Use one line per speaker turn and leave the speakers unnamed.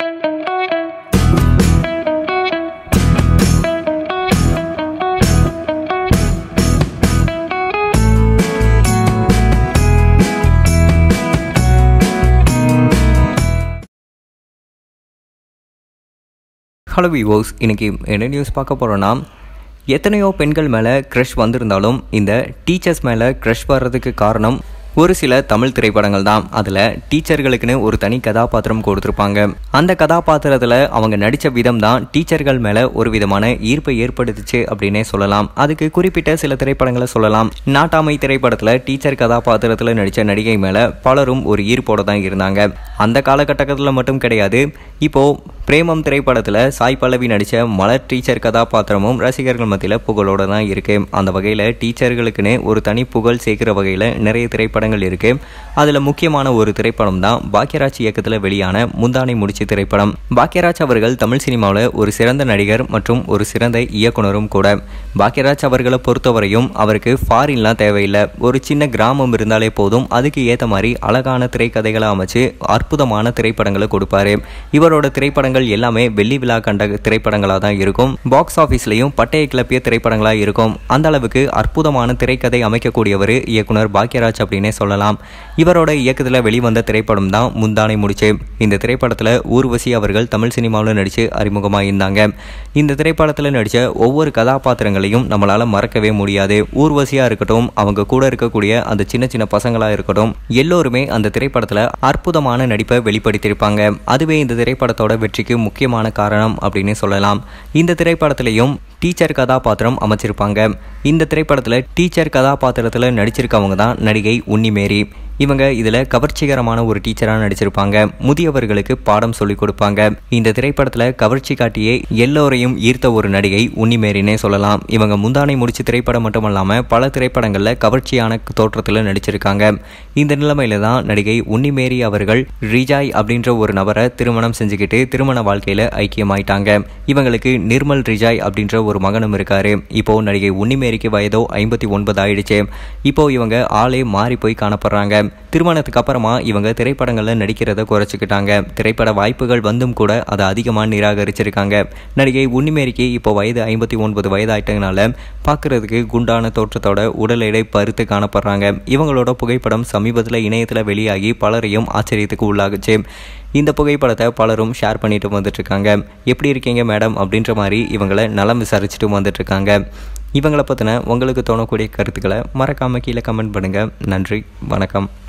hello விவோஸ் இன்றைக்கி என்ன news பார்க்க போகிறோன்னா எத்தனையோ பெண்கள் மேலே க்ரஷ் வந்திருந்தாலும் இந்த டீச்சர்ஸ் மேலே க்ரஷ் வர்றதுக்கு காரணம் ஒரு சில தமிழ் திரைப்படங்கள் தான் அதில் டீச்சர்களுக்குன்னு ஒரு தனி கதாபாத்திரம் கொடுத்துருப்பாங்க அந்த கதாபாத்திரத்தில் அவங்க நடித்த விதம் தான் டீச்சர்கள் மேலே ஒரு விதமான ஈர்ப்பை ஏற்படுத்துச்சு அப்படின்னே சொல்லலாம் அதுக்கு குறிப்பிட்ட சில திரைப்படங்களை சொல்லலாம் நாட்டாமை திரைப்படத்தில் டீச்சர் கதாபாத்திரத்தில் நடித்த நடிகை மேலே பலரும் ஒரு ஈர்ப்போடு தான் இருந்தாங்க அந்த காலகட்டத்தில் மட்டும் கிடையாது இப்போது பிரேமம் திரைப்படத்தில் சாய் பல்லவி நடித்த மலர் டீச்சர் கதாபாத்திரமும் ரசிகர்கள் மத்தியில் புகழோடு தான் இருக்குது அந்த வகையில் டீச்சர்களுக்குன்னு ஒரு தனி புகழ் சேர்க்கிற வகையில் நிறைய திரைப்படங்கள் இருக்குது அதில் முக்கியமான ஒரு திரைப்படம் தான் பாக்யராஜ் இயக்கத்தில் வெளியான முந்தானை முடிச்சு திரைப்படம் பாக்யராஜ் அவர்கள் தமிழ் சினிமாவில் ஒரு சிறந்த நடிகர் மற்றும் ஒரு சிறந்த இயக்குனரும் கூட பாக்யராஜ் அவர்களை பொறுத்தவரையும் அவருக்கு ஃபாரின்லாம் தேவையில்லை ஒரு சின்ன கிராமம் இருந்தாலே போதும் அதுக்கு ஏற்ற மாதிரி அழகான திரைக்கதைகளை அமைச்சு அற்புதமான திரைப்படங்களை கொடுப்பாரு இவரோட திரைப்படங்கள் எல்லாமே வெள்ளி விழா கண்ட திரைப்படங்களாக தான் இருக்கும் பாக்ஸ் ஆஃபீஸ்லையும் பட்டைய கிளப்பிய திரைப்படங்களாக இருக்கும் அந்த அளவுக்கு அற்புதமான திரைக்கதை அமைக்கக்கூடியவர் இயக்குனர் பாக்யராஜ் அப்படின்னே சொல்லலாம் இவரோட இயக்கத்தில் வெளிவந்த திரைப்படம் தான் முந்தானை முடிச்சு இந்த திரைப்படத்தில் ஊர்வசி அவர்கள் தமிழ் சினிமாவில் நடித்து அறிமுகமாக இருந்தாங்க இந்த திரைப்படத்தில் நடித்த ஒவ்வொரு கதாபாத்திரங்களையும் நம்மளால் மறக்கவே முடியாது ஊர்வசியாக இருக்கட்டும் அவங்க கூட இருக்கக்கூடிய அந்த சின்ன சின்ன பசங்களாக இருக்கட்டும் எல்லோருமே அந்த திரைப்படத்தில் அற்புதமான நடிப்பை வெளிப்படுத்தியிருப்பாங்க அதுவே இந்த திரைப்படத்தோட வெற்றிக்கு முக்கியமான காரணம் அப்படின்னு சொல்லலாம் இந்த திரைப்படத்திலையும் டீச்சர் கதாபாத்திரம் அமைச்சிருப்பாங்க இந்த திரைப்படத்தில் டீச்சர் கதாபாத்திரத்தில் நடிச்சிருக்கவங்க தான் நடிகை உன்னிமேரி இவங்க இதில் கவர்ச்சிகரமான ஒரு டீச்சராக நடிச்சிருப்பாங்க முதியவர்களுக்கு பாடம் சொல்லிக் கொடுப்பாங்க இந்த திரைப்படத்தில் கவர்ச்சி காட்டியே எல்லோரையும் ஈர்த்த ஒரு நடிகை உன்னிமேரினே சொல்லலாம் இவங்க முந்தானை முடிச்சு திரைப்படம் மட்டும் இல்லாமல் பல திரைப்படங்களில் கவர்ச்சியான தோற்றத்தில் நடிச்சிருக்காங்க இந்த நிலைமையில தான் நடிகை உன்னிமேரி அவர்கள் ரிஜாய் அப்படின்ற ஒரு நபரை திருமணம் செஞ்சுக்கிட்டு திருமண வாழ்க்கையில் ஐக்கியமாயிட்டாங்க இவங்களுக்கு நிர்மல் ரிஜாய் அப்படின்ற ஒரு மகனும் இருக்காரு இப்போ நடிகை உன்னிமேரிக்கு வயதோ ஐம்பத்தி ஒன்பது ஆயிடுச்சு இப்போ இவங்க ஆளே மாறி போய் காணப்படுறாங்க திருமணத்துக்கு அப்புறமா இவங்க திரைப்படங்களில் நடிக்கிறத குறைச்சிக்கிட்டாங்க திரைப்பட வாய்ப்புகள் வந்தும் கூட அதை அதிகமாக நிராகரிச்சிருக்காங்க நடிகை உன்னிமேரிக்கு இப்போ வயது ஐம்பத்தி ஒன்பது வயதாயிட்டதுனால பார்க்கறதுக்கு குண்டான தோற்றத்தோட உடல் எடை பருத்து காணப்படுறாங்க இவங்களோட புகைப்படம் சமீபத்தில் இணையத்தில் வெளியாகி பலரையும் ஆச்சரியத்துக்கு உள்ளாகுச்சு இந்த புகைப்படத்தை பலரும் ஷேர் பண்ணிட்டு வந்துட்டு இருக்காங்க எப்படி இருக்கீங்க மேடம் அப்படின்ற மாதிரி இவங்களை நலம் விசாரிச்சுட்டு வந்துட்டு இருக்காங்க இவங்களை பற்றின உங்களுக்கு தோணக்கூடிய கருத்துக்களை மறக்காமல் கீழே கமெண்ட் பண்ணுங்கள் நன்றி வணக்கம்